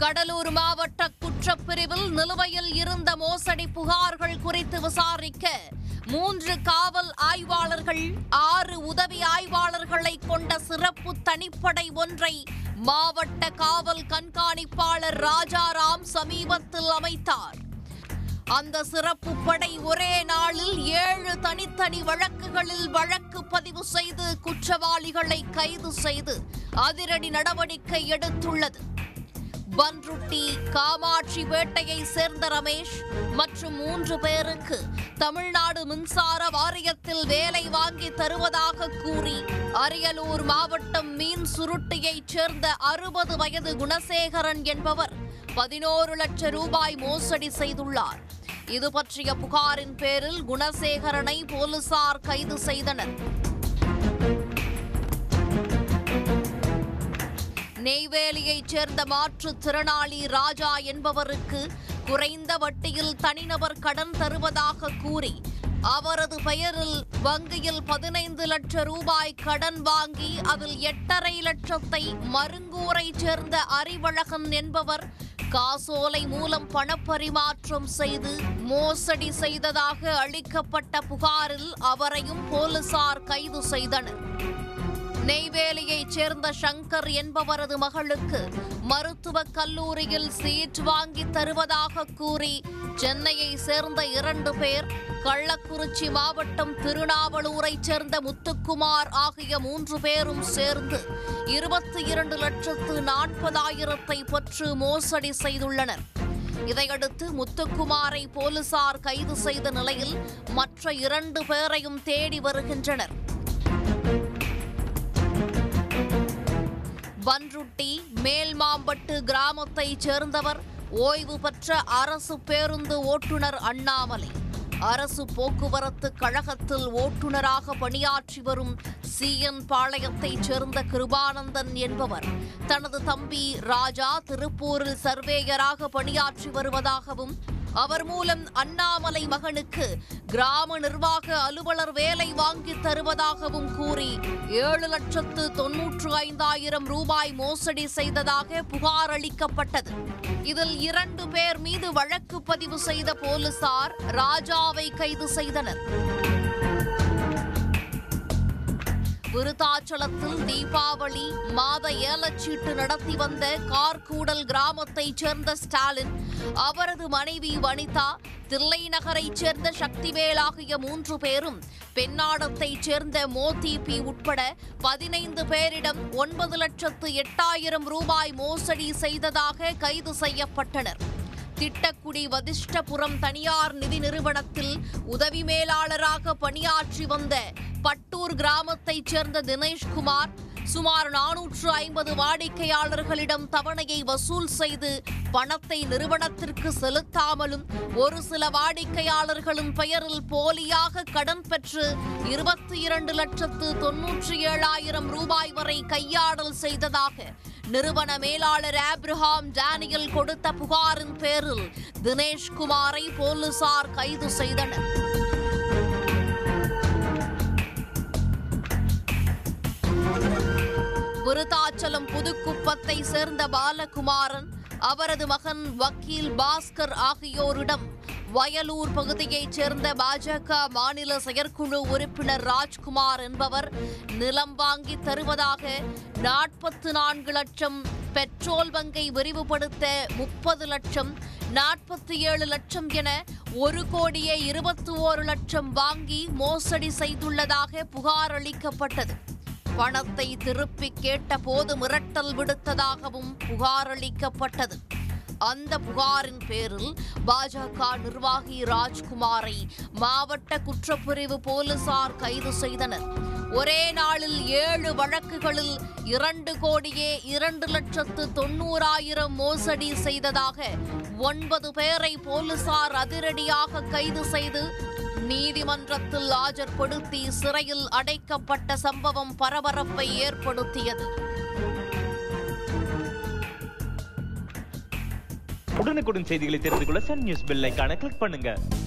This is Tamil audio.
கடலூர் மாவட்ட குற்றப்பிரிவில் நிலுவையில் இருந்த மோசடி புகார்கள் குறித்து விசாரிக்க மூன்று காவல் ஆய்வாளர்கள் ஆறு உதவி ஆய்வாளர்களை கொண்ட சிறப்பு தனிப்படை ஒன்றை மாவட்ட காவல் கண்காணிப்பாளர் ராஜாராம் சமீபத்தில் அமைத்தார் அந்த சிறப்பு படை ஒரே நாளில் ஏழு தனித்தனி வழக்குகளில் வழக்கு பதிவு செய்து குற்றவாளிகளை கைது செய்து அதிரடி நடவடிக்கை எடுத்துள்ளது பன்ருட்டி காமாட்சிபேட்டையை சேர்ந்த ரமேஷ் மற்றும் மூன்று பேருக்கு தமிழ்நாடு மின்சார வாரியத்தில் வேலை வாங்கி தருவதாக கூறி அரியலூர் மாவட்டம் மீன் சுருட்டியைச் சேர்ந்த அறுபது வயது குணசேகரன் என்பவர் பதினோரு லட்சம் ரூபாய் மோசடி செய்துள்ளார் இது பற்றிய புகாரின் பேரில் குணசேகரனை போலீசார் கைது செய்தனர் நெய்வேலியைச் சேர்ந்த மாற்றுத்திறனாளி ராஜா என்பவருக்கு குறைந்த வட்டியில் தனிநபர் கடன் தருவதாக கூறி அவரது பெயரில் வங்கியில் பதினைந்து லட்சம் ரூபாய் கடன் வாங்கி அதில் எட்டரை லட்சத்தை மருங்கூரைச் சேர்ந்த அறிவழகன் என்பவர் காசோலை மூலம் பணப்பரிமாற்றம் செய்து மோசடி செய்ததாக அளிக்கப்பட்ட புகாரில் அவரையும் போலீசார் கைது செய்தனர் நெய்வேலியைச் சேர்ந்த சங்கர் என்பவரது மகளுக்கு மருத்துவக் கல்லூரியில் சீட் வாங்கி தருவதாக கூறி சென்னையை சேர்ந்த இரண்டு பேர் கள்ளக்குறிச்சி மாவட்டம் திருநாவலூரைச் சேர்ந்த முத்துக்குமார் ஆகிய மூன்று பேரும் சேர்ந்து இருபத்தி இரண்டு லட்சத்து நாற்பதாயிரத்தை பெற்று மோசடி செய்துள்ளனர் இதையடுத்து முத்துக்குமாரை போலீசார் கைது செய்த நிலையில் மற்ற இரண்டு பேரையும் தேடி வருகின்றனர் பன்ருட்டி மேல்மாம்பட்டு கிராமத்தைச் சேர்ந்தவர் ஓய்வு பெற்ற அரசு பேருந்து ஓட்டுநர் அண்ணாமலை அரசு போக்குவரத்து கழகத்தில் ஓட்டுநராக பணியாற்றி வரும் சிஎன் பாளையத்தைச் சேர்ந்த கிருபானந்தன் என்பவர் தனது தம்பி ராஜா திருப்பூரில் சர்வேயராக பணியாற்றி வருவதாகவும் அவர் மூலம் அண்ணாமலை மகனுக்கு கிராம நிர்வாக அலுவலர் வேலை வாங்கி தருவதாகவும் கூறி ஏழு லட்சத்து தொன்னூற்று ஐந்தாயிரம் ரூபாய் மோசடி செய்ததாக புகார் அளிக்கப்பட்டது இதில் இரண்டு பேர் மீது வழக்கு பதிவு செய்த போலீசார் ராஜாவை கைது செய்தனர் விருத்தாச்சலத்தில் தீபாவளி மாத ஏலச்சீட்டு நடத்தி வந்த கார்கூடல் கிராமத்தைச் சேர்ந்த ஸ்டாலின் அவரது மனைவி வனிதா தில்லை நகரைச் சேர்ந்த சக்திவேல் ஆகிய மூன்று பேரும் பெண்ணாடத்தைச் சேர்ந்த மோதி பி உட்பட பதினைந்து பேரிடம் ஒன்பது லட்சத்து எட்டாயிரம் ரூபாய் மோசடி செய்ததாக கைது செய்யப்பட்டனர் திட்டக்குடி வதிஷ்டபுரம் தனியார் நிதி நிறுவனத்தில் உதவி மேலாளராக பணியாற்றி வந்த பட்டூர் கிராமத்தைச் சேர்ந்த தினேஷ்குமார் சுமார் நானூற்று ஐம்பது வாடிக்கையாளர்களிடம் தவணையை வசூல் செய்து பணத்தை நிறுவனத்திற்கு செலுத்தாமலும் ஒரு சில வாடிக்கையாளர்களின் பெயரில் போலியாக கடன் பெற்று இருபத்தி இரண்டு லட்சத்து தொன்னூற்றி ஏழாயிரம் ரூபாய் வரை கையாடல் செய்ததாக நிறுவன மேலாளர் ஆப்ரஹாம் டேனியல் கொடுத்த புகாரின் பேரில் தினேஷ்குமாரை போலீசார் கைது செய்தனர் விருத்தாச்சலம் புதுக்குப்பத்தை சேர்ந்த பாலகுமாரன் அவரது மகன் வக்கீல் பாஸ்கர் ஆகியோரிடம் வயலூர் பகுதியைச் சேர்ந்த பாஜக மாநில செயற்குழு உறுப்பினர் ராஜ்குமார் என்பவர் நிலம் வாங்கி தருவதாக நாற்பத்து நான்கு லட்சம் பெட்ரோல் பங்கை விரிவுபடுத்த முப்பது லட்சம் நாற்பத்தி ஏழு லட்சம் என ஒரு கோடியே இருபத்தி ஓரு லட்சம் வாங்கி மோசடி செய்துள்ளதாக புகார் அளிக்கப்பட்டது பணத்தை திருப்பி கேட்டபோது மிரட்டல் விடுத்ததாகவும் புகார் அளிக்கப்பட்டது அந்த புகாரின் பேரில் பாஜக நிர்வாகி ராஜ்குமாரை மாவட்ட குற்றப்பிரிவு போலீசார் கைது செய்தனர் ஒரே நாளில் ஏழு வழக்குகளில் இரண்டு கோடியே இரண்டு லட்சத்து தொண்ணூறாயிரம் மோசடி செய்ததாக ஒன்பது பேரை போலீசார் அதிரடியாக கைது செய்து நீதிமன்றத்தில் ஆஜர்படுத்தி சிறையில் அடைக்கப்பட்ட சம்பவம் பரபரப்பை ஏற்படுத்தியது உடனுக்குடன் செய்திகளை தெரிந்து கொள்ள சன் நியூஸ் பெல் ஐகானை கிளிக் பண்ணுங்க